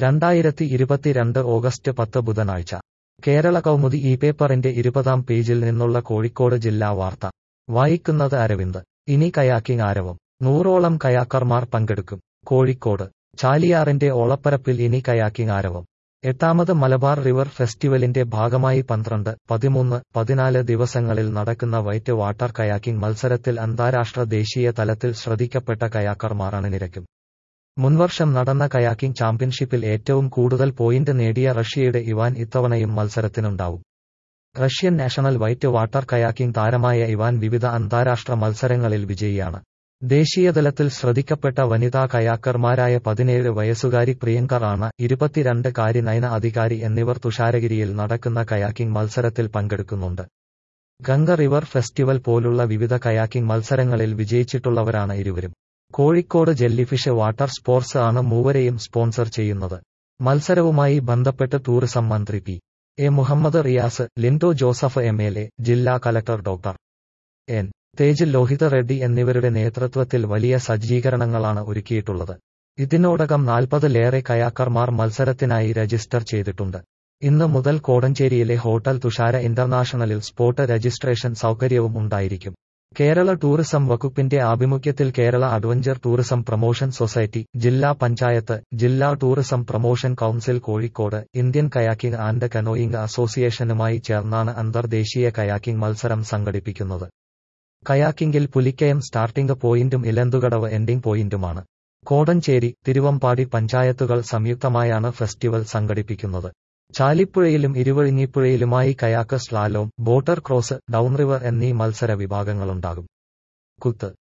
രണ്ടായിരത്തി ഇരുപത്തിരണ്ട് ഓഗസ്റ്റ് പത്ത് ബുധനാഴ്ച കേരള കൗമുദി ഈ പേപ്പറിന്റെ ഇരുപതാം പേജിൽ നിന്നുള്ള കോഴിക്കോട് ജില്ലാ വാർത്ത വായിക്കുന്നത് അരവിന്ദ് ഇനി കയാക്കിംഗ് ആരവം നൂറോളം കയാക്കർമാർ പങ്കെടുക്കും കോഴിക്കോട് ചാലിയാറിന്റെ ഓളപ്പരപ്പിൽ ഇനി കയാക്കിംഗ് ആരവം എട്ടാമത് മലബാർ റിവർ ഫെസ്റ്റിവലിന്റെ ഭാഗമായി പന്ത്രണ്ട് പതിമൂന്ന് പതിനാല് ദിവസങ്ങളിൽ നടക്കുന്ന വൈറ്റ് വാട്ടർ കയാക്കിംഗ് മത്സരത്തിൽ അന്താരാഷ്ട്ര ദേശീയ തലത്തിൽ ശ്രദ്ധിക്കപ്പെട്ട കയാക്കർമാർ അണിനിരക്കും മുൻവർഷം നടന്ന കയാക്കിംഗ് ചാമ്പ്യൻഷിപ്പിൽ ഏറ്റവും കൂടുതൽ പോയിന്റ് നേടിയ റഷ്യയുടെ ഇവാൻ ഇത്തവണയും മത്സരത്തിനുണ്ടാവും Russian national white water kayaking താരമായ ഇവാൻ വിവിധ അന്താരാഷ്ട്ര മത്സരങ്ങളിൽ വിജയിയാണ് ദേശീയതലത്തിൽ ശ്രദ്ധിക്കപ്പെട്ട വനിതാ കയാക്കർമാരായ പതിനേഴ് വയസ്സുകാരി പ്രിയങ്ക റാണ ഇരുപത്തിരണ്ട് കാരി നയന അധികാരി എന്നിവർ തുഷാരഗിരിയിൽ നടക്കുന്ന കയാക്കിംഗ് മത്സരത്തിൽ പങ്കെടുക്കുന്നുണ്ട് ഗംഗ റിവർ ഫെസ്റ്റിവൽ പോലുള്ള വിവിധ കയാക്കിംഗ് മത്സരങ്ങളിൽ വിജയിച്ചിട്ടുള്ളവരാണ് ഇരുവരും കോഴിക്കോട് ജെല്ലിഫിഷ് വാട്ടർ സ്പോർട്സ് ആണ് മൂവരെയും സ്പോൺസർ ചെയ്യുന്നത് മത്സരവുമായി ബന്ധപ്പെട്ട് ടൂറിസം മന്ത്രി P A Muhammad Riyas Linto Joseph M L A ജില്ലാ collector doctor N Tej Lohitha Reddy എന്നിവരുടെ നേതൃത്വത്തിൽ വലിയ സജ്ജീകരണങ്ങളാണ് ഒരുക്കിയിട്ടുള്ളത് ഇതിനോടകം നാൽപ്പതിലേറെ കയാക്കർമാർ മത്സരത്തിനായി രജിസ്റ്റർ ചെയ്തിട്ടുണ്ട് ഇന്ന് മുതൽ കോടഞ്ചേരിയിലെ ഹോട്ടൽ തുഷാര ഇന്റർനാഷണലിൽ സ്പോട്ട് രജിസ്ട്രേഷൻ സൗകര്യവും ഉണ്ടായിരിക്കും കേരള ടൂറിസം വകുപ്പിന്റെ ആഭിമുഖ്യത്തിൽ Kerala adventure tourism promotion society ജില്ലാ പഞ്ചായത്ത് ജില്ലാ tourism promotion council Kozhikode Indian kayaking and canoeing അസോസിയേഷനുമായി ചേർന്നാണ് അന്തർദേശീയ കയാക്കിംഗ് മത്സരം സംഘടിപ്പിക്കുന്നത് കയാക്കിംഗിൽ പുലിക്കയം സ്റ്റാർട്ടിംഗ് പോയിന്റും ഇലന്തുകടവ് എൻഡിംഗ് പോയിന്റുമാണ് കോടഞ്ചേരി തിരുവമ്പാടി പഞ്ചായത്തുകൾ സംയുക്തമായാണ് ഫെസ്റ്റിവൽ സംഘടിപ്പിക്കുന്നത് ചാലിപ്പുഴയിലും ഇരുവഴിഞ്ഞിപ്പുഴയിലുമായി kayak slalom boater cross down river എന്നീ മത്സര വിഭാഗങ്ങളുണ്ടാകും കുത്ത്